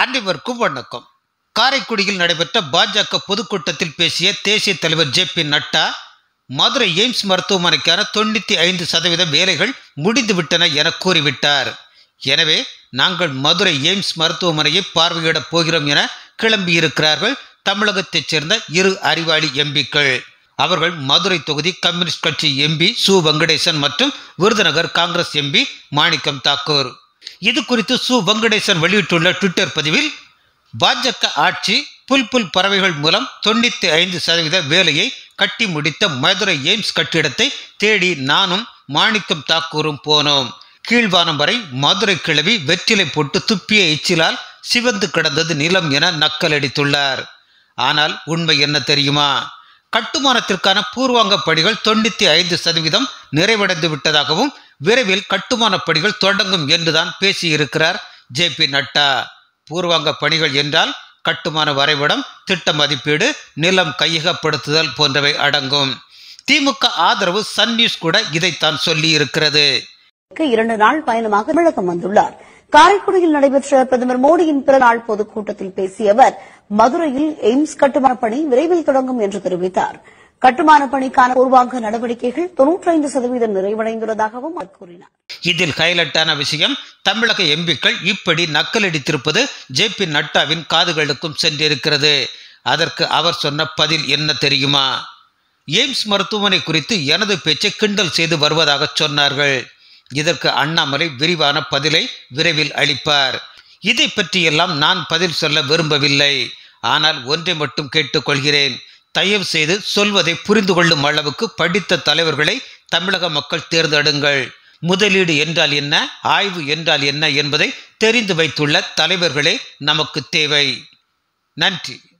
அனைவருக்கும் வணக்கம் காரைக்குடியில் நடைபெற்ற பாஜக பொதுக்கூட்டத்தில் பேசிய தேசிய தலைவர் J P Nadda Madurai AIIMS மருத்துவமனைக்கான தொண்ணூற்றி ஐந்து சதவீத வேலைகள் முடிந்துவிட்டன என கூறிவிட்டார் எனவே நாங்கள் மதுரை எய்ம்ஸ் மருத்துவமனையை பார்வையிடப் போகிறோம் என கிளம்பியிருக்கிறார்கள் தமிழகத்தைச் சேர்ந்த இரு அறிவாளி எம்பிக்கள் அவர்கள் மதுரை தொகுதி கம்யூனிஸ்ட் கட்சி எம்பி சு வெங்கடேசன் மற்றும் விருதுநகர் காங்கிரஸ் எம்பி மாணிக்கம் தாக்கூர் இது குறித்து சு வெங்கடேசன் வெளியிட்டுள்ள ட்விட்டர் பதிவில் பாஜக ஆட்சி புல் புல் பறவைகள் மூலம் தொண்ணூற்றி ஐந்து சதவீத வேலையை கட்டி முடித்த மதுரை எய்ம்ஸ் கட்டிடத்தை தேடி நானும் மாணிக்கம் தாக்கூரும் போனோம் கீழ்வானம் வரை மதுரை கிழவி வெற்றிலை போட்டு துப்பிய எச்சிலால் சிவந்து கிடந்தது நிலம் என நக்கலடித்துள்ளார் ஆனால் உண்மை என்ன தெரியுமா கட்டுமானத்திற்கான பூர்வாங்க பணிகள் தொண்ணூற்றி ஐந்து சதவீதம் நிறைவடைந்து விட்டதாகவும் விரைவில் கட்டுமான பணிகள் தொடங்கும் என்றுதான் பேசியிருக்கிறார் ஜே பி நட்டா பூர்வாங்க பணிகள் என்றால் கட்டுமான வரைபடம் திட்ட மதிப்பீடு நிலம் கையகப்படுத்துதல் போன்றவை அடங்கும் திமுக ஆதரவு சன் நியூஸ் கூட இதைத்தான் சொல்லி இருக்கிறது இரண்டு நாள் பயணமாக தமிழகம் வந்துள்ளார் காரைக்குடியில் நடைபெற்ற பிரதமர் மோடியின் பிறநாள் பொதுக்கூட்டத்தில் பேசிய அவர் மதுரையில் எய்ம்ஸ் கட்டுமான பணி விரைவில் தொடங்கும் என்று தெரிவித்தார் கட்டுமான பணிக்கான பூர்வாங்க நடவடிக்கைகள் தொன்னூற்றைந்து சதவீதம் நிறைவடைந்துள்ளதாகவும் அவர் கூறினார் இதில் ஹைலைட்டான விஷயம் தமிழக எம்பிக்கள் இப்படி நக்கலடித்திருப்பது ஜே பி நட்டாவின் காதுகளுக்கும் சென்றிருக்கிறது அதற்கு அவர் சொன்ன பதில் என்ன தெரியுமா எய்ம்ஸ் மருத்துவமனை குறித்து எனது பேச்சை கிண்டல் செய்து வருவதாக சொன்னார்கள் இதற்கு அண்ணாமலை விரிவான பதிலை விரைவில் அளிப்பார் இதை பற்றியெல்லாம் நான் பதில் சொல்ல விரும்பவில்லை ஆனால் ஒன்றை மட்டும் கேட்டுக்கொள்கிறேன் தயவு செய்து சொல்வதை புரிந்து கொள்ளும் அளவுக்கு படித்த தலைவர்களை தமிழக மக்கள் தேர்ந்தெடுங்கள் முதலீடு என்றால் என்ன ஆய்வு என்றால் என்ன என்பதை தெரிந்து வைத்துள்ள தலைவர்களே நமக்கு தேவை நன்றி